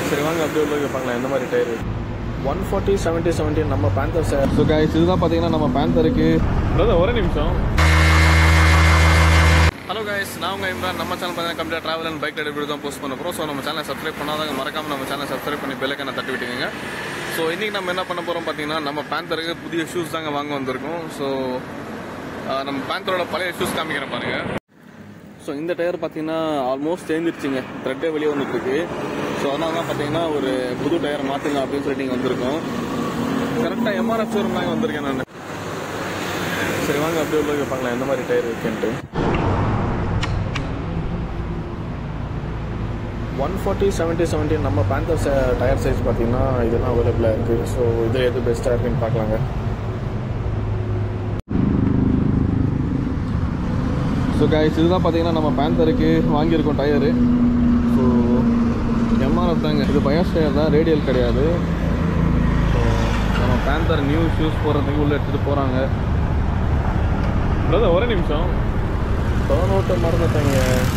சரி வாங்க அப்படியே உள்ள போய் பார்க்கலாம் எந்த மாதிரி tyre one forty seventy seventy நம்ம பேந்தர் சார் ஸோ கைஸ் இதுதான் பார்த்தீங்கன்னா நம்ம பேந்தருக்கு பிரதர் ஒரே நிமிஷம் ஹலோ கைஸ் நான் உங்கள் இம்ரான் நம்ம சேனல் பார்த்தீங்கன்னா complete travel and bike ride video தான் போஸ்ட் பண்ண போகிறோம் ஸோ நம்ம சேனல் சப்ஸ்கிரைப் பண்ணாதாங்க மறக்காம நம்ம சேனல் சப்ஸ்கிரைப் பண்ணி பெல்லைக்கான தட்டி விட்டுக்கோங்க ஸோ இன்றைக்கி நம்ம என்ன பண்ண போகிறோம் பார்த்தீங்கன்னா நம்ம பேந்தருக்கு புதிய ஷூஸ் தாங்க வாங்க வந்திருக்கோம் ஸோ நம்ம பேந்தரோட பழைய ஷூஸ் காமிக்கிறேன் பாருங்க ஸோ இந்த டயர் பார்த்தீங்கன்னா ஆல்மோஸ்ட் சேர்ந்துருச்சுங்க த்ரெட்டே வெளியே வந்துட்டு இருக்கு ஸோ அதனால தான் பார்த்தீங்கன்னா ஒரு புது டயர் மாற்றுங்க அப்படின்னு சொல்லிட்டு இங்கே வந்திருக்கோம் கரெக்டாக எம்ஆர்எஃப் ஷோரூம் தாங்க வந்திருக்கேன் நான் சரி வாங்க அப்படியே உள்ள போய் பார்க்கலாம் எந்த மாதிரி டயர் இருக்குன்ட்டு ஒன் ஃபார்ட்டி செவன்ட்டி செவன்ட்டி நம்ம பேந்தர் டயர் சைஸ் பார்த்தீங்கன்னா இதெல்லாம் அவைலபிளாக இருக்குது ஸோ இது எது பெஸ்ட்டாக இருக்குன்னு பார்க்கலாங்க ஸோ கைஸ் இதுதான் பார்த்தீங்கன்னா நம்ம பேந்தருக்கு வாங்கியிருக்கோம் டயரு ஸோ எம்ஆர்எஃப் தாங்க இது பயாஸ் டயர் தான் ரேடியல் கிடையாது ஸோ நம்ம பேந்தர் நியூ ஷூஸ் போடுறதுக்கு உள்ளே எடுத்துகிட்டு போகிறாங்க பிரதர் ஒரே நிமிஷம் டோன் அவுட்டை மறந்துட்டாங்க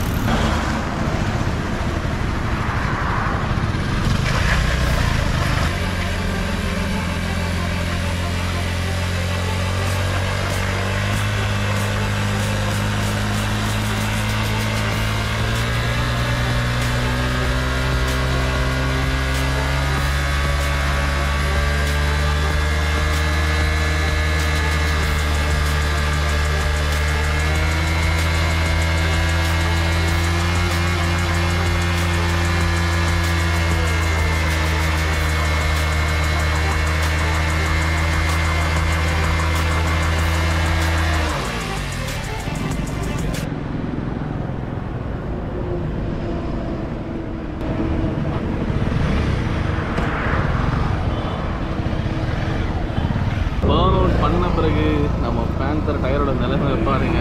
பேர்ன் அவுட் பண்ண பிறகு நம்ம பேந்தர் டயரோட நிலைமை பாருங்க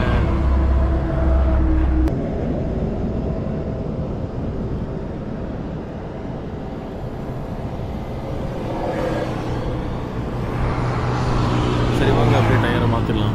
சரி வாங்க அப்படியே டயரை மாற்றிடலாம்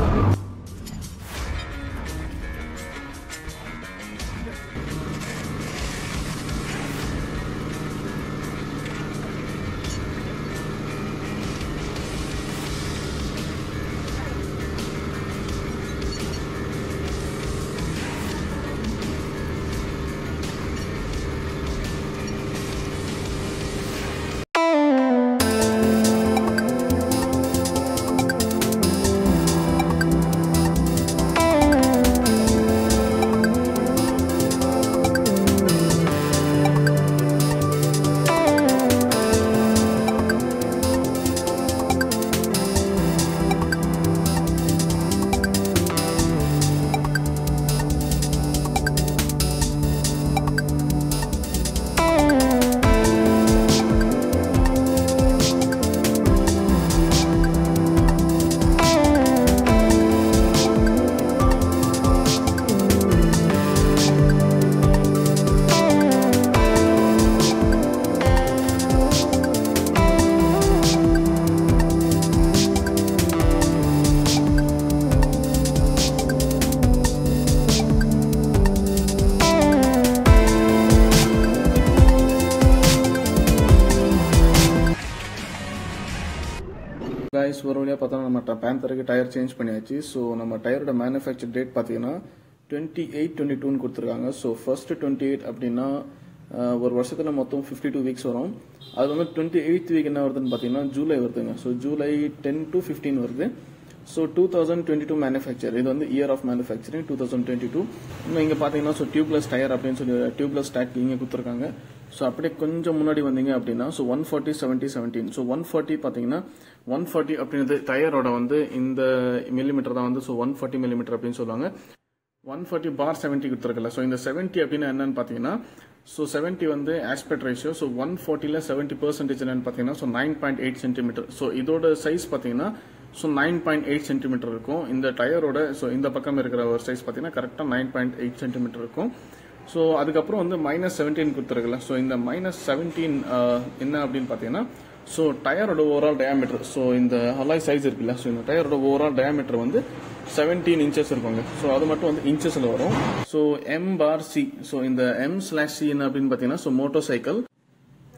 கைஸ் ஒரு வழியாக பார்த்தோம்னா நம்ம பேந்தருக்கு டயர் சேஞ்ச் பண்ணியாச்சு ஸோ நம்ம டயரோட மேனுஃபேக்சர் டேட் பார்த்தீங்கன்னா டுவெண்ட்டி எயிட் டுவெண்ட்டி டூன்னு கொடுத்துருக்காங்க ஸோ ஃபர்ஸ்ட் டுவெண்ட்டி எயிட் அப்படின்னா அஹ், ஒரு வருஷத்தில் மொத்தம் ஃபிஃப்டி டூ வீக்ஸ் வரும் அது வந்து டுவெண்ட்டி எயித் வீக் என்ன வருதுன்னு பார்த்தீங்கன்னா ஜூலை வருதுங்க so July ten to fifteen வருது so two thousand twenty two manufacture இது வந்து year of manufacturing two thousand twenty two இன்னும் இங்கே பார்த்தீங்கன்னா ஸோ டியூப்லெஸ் டயர் அப்படின்னு சொல்லி டியூப்லெஸ் டேக் இங்கே கொடுத்துருக்காங்க ஸோ அப்படியே கொஞ்சம் முன்னாடி வந்தீங்க அப்படின்னா so one forty seventy seventeen so one forty பார்த்தீங்கன்னா ஒன் ஃபார்ட்டி அப்படின்றது டயரோட வந்து இந்த மில்லிமீட்டர் தான் வந்து ஸோ ஒன் ஃபார்ட்டி மில்லிமீட்டர் அப்படின்னு சொல்லுவாங்க ஒன் ஃபார்ட்டி பார் செவன்ட்டி கொடுத்துருக்கல ஸோ இந்த செவன்ட்டி அப்படின்னா என்னன்னு பார்த்தீங்கன்னா ஸோ செவன்ட்டி வந்து ஆஸ்பெக்ட் ரேஷியோ ஸோ ஒன் ஃபார்ட்டியில் செவன்ட்டி பர்சன்டேஜ் என்னன்னு பார்த்தீங்கன்னா so nine point eight centimetre so இதோட சைஸ் பார்த்தீங்கன்னா so nine point eight centimetre இருக்கும் இந்த டயரோட ஸோ இந்த பக்கம் இருக்கிற ஒரு சைஸ் பார்த்தீங்கன்னா கரெக்டாக நைன் பாயிண்ட் எயிட் சென்டிமீட்டர் இருக்கும் ஸோ அதுக்கப்புறம் வந்து மைனஸ் செவன்டீன் கொடுத்துருக்குல்ல ஸோ இந்த மைனஸ் செவன்டீன் என்ன அப்படின்னு பார்த்தீங்கன்னா ஸோ டயரோட ஓவரால் டயாமீட்டர் ஸோ இந்த அலாய் சைஸ் இருக்குல்ல ஸோ இந்த டயரோட ஓவரால் டயாமீட்டர் வந்து செவன்டீன் இன்ச்சஸ் இருக்குங்க ஸோ அது மட்டும் வந்து இன்ச்சஸில் வரும் so M bar C so இந்த எம் ஸ்லாஷ் சி என்ன அப்படின்னு பார்த்தீங்கன்னா ஸோ மோட்டர் சைக்கிள்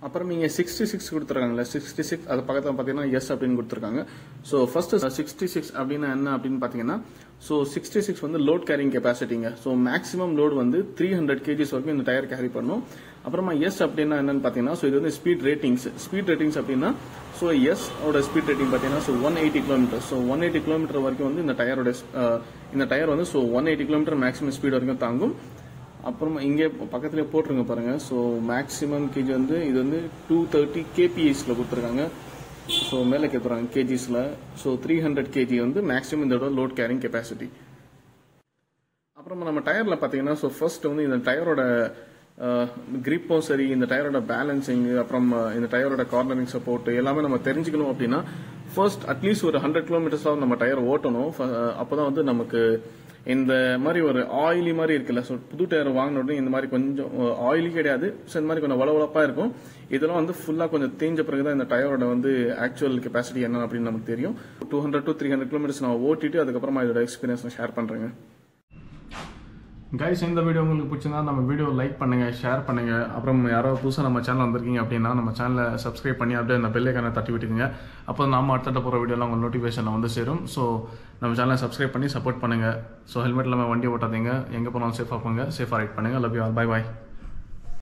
அப்புறம் இங்கே சிக்ஸ்டி சிக்ஸ் கொடுத்துருக்காங்கல்ல சிக்ஸ்டி சிக்ஸ் அது பக்கத்தில் பார்த்தீங்கன்னா எஸ் அப்படின்னு கொடுத்துருக்காங்க ஸோ ஃபர்ஸ்ட் சிக்ஸ்டி சிக்ஸ் அப்படின்னா என்ன அப்படின்னு பார்த்தீங்கன்னா ஸோ சிக்ஸ்டி சிக்ஸ் வந்து லோட் கேரிங் கெப்பாசிட்டிங்க ஸோ மேக்ஸிமம் லோட் வந்து த்ரீ ஹண்ட்ரட் கேஜிஸ் வரைக்கும் இந்த டயர் கேரி பண்ணும் அப்புறமா எஸ் அப்படின்னா என்னன்னு பார்த்தீங்கன்னா ஸோ இது வந்து ஸ்பீட் ரேட்டிங்ஸ் ஸ்பீட் ரேட்டிங்ஸ் அப்படின்னா ஸோ எஸ் ஓட ஸ்பீட் ரேட்டிங் பார்த்தீங்கன்னா so one eighty kilometre so one eighty kilometre வரைக்கும் வந்து இந்த டயரோட இந்த டயர் வந்து so one eighty kilometre maximum speed வரைக்கும் தாங்கும் அப்புறமா இங்கே பக்கத்துலேயே போட்டுருங்க பாருங்க ஸோ மேக்ஸிமம் கேஜி வந்து இது வந்து டூ தேர்ட்டி கேபிஎஸ்ல கொடுத்துருக்காங்க ஸோ மேலே கேட்குறாங்க கேஜிஸில் ஸோ த்ரீ ஹண்ட்ரட் கேஜி வந்து மேக்ஸிமம் இதோட லோட் கேரிங் கெப்பாசிட்டி அப்புறமா நம்ம டயரில் பார்த்தீங்கன்னா ஸோ ஃபர்ஸ்ட் வந்து இந்த டயரோட கிரிப்பும் சரி இந்த டயரோட பேலன்சிங் அப்புறம் இந்த டயரோட கார்னரிங் சப்போர்ட் எல்லாமே நம்ம தெரிஞ்சுக்கணும் அப்படின்னா ஃபர்ஸ்ட் அட்லீஸ்ட் ஒரு ஹண்ட்ரட் கிலோமீட்டர்ஸாவது நம்ம டயர் ஓட்டணும் அப்போதான் வந்து நமக்கு இந்த மாதிரி ஒரு ஆயிலி மாதிரி இருக்குல்ல ஸோ புது டயர் வாங்கின உடனே இந்த மாதிரி கொஞ்சம் ஆயிலி கிடையாது ஸோ இந்த மாதிரி கொஞ்சம் வளவளப்பாக இருக்கும் இதெல்லாம் வந்து ஃபுல்லாக கொஞ்சம் தேஞ்ச பிறகு தான் இந்த டயரோட வந்து ஆக்சுவல் கெப்பாசிட்டி என்ன அப்படின்னு நமக்கு தெரியும் two hundred to three hundred kilometres நான் ஓட்டிட்டு அதுக்கப்புறமா இதோட எக்ஸ்பீரியன்ஸ் நான் ஷேர் பண்ணுறேங்க கைஸ் இந்த வீடியோ உங்களுக்கு பிடிச்சிருந்தா நம்ம வீடியோ லைக் பண்ணுங்க ஷேர் பண்ணுங்க அப்புறம் யாரோ புதுசாக நம்ம சேனல் வந்திருக்கீங்க அப்படின்னா நம்ம சேனலை சப்ஸ்கிரைப் பண்ணி அப்படியே அந்த பெல்லைக்கான தட்டி விட்டுக்குங்க அப்போ நாம அடுத்தட்ட போகிற வீடியோலாம் உங்கள் நோட்டிஃபிகேஷனில் வந்து சேரும் ஸோ நம்ம சேனலை சப்ஸ்கிரைப் பண்ணி சப்போர்ட் பண்ணுங்க ஸோ ஹெல்மெட் இல்லாமல் வண்டி ஓட்டாதீங்க எங்கே போனாலும் சேஃபாக போங்க சேஃபாக ரைட் பண்ணுங்க love you all bye bye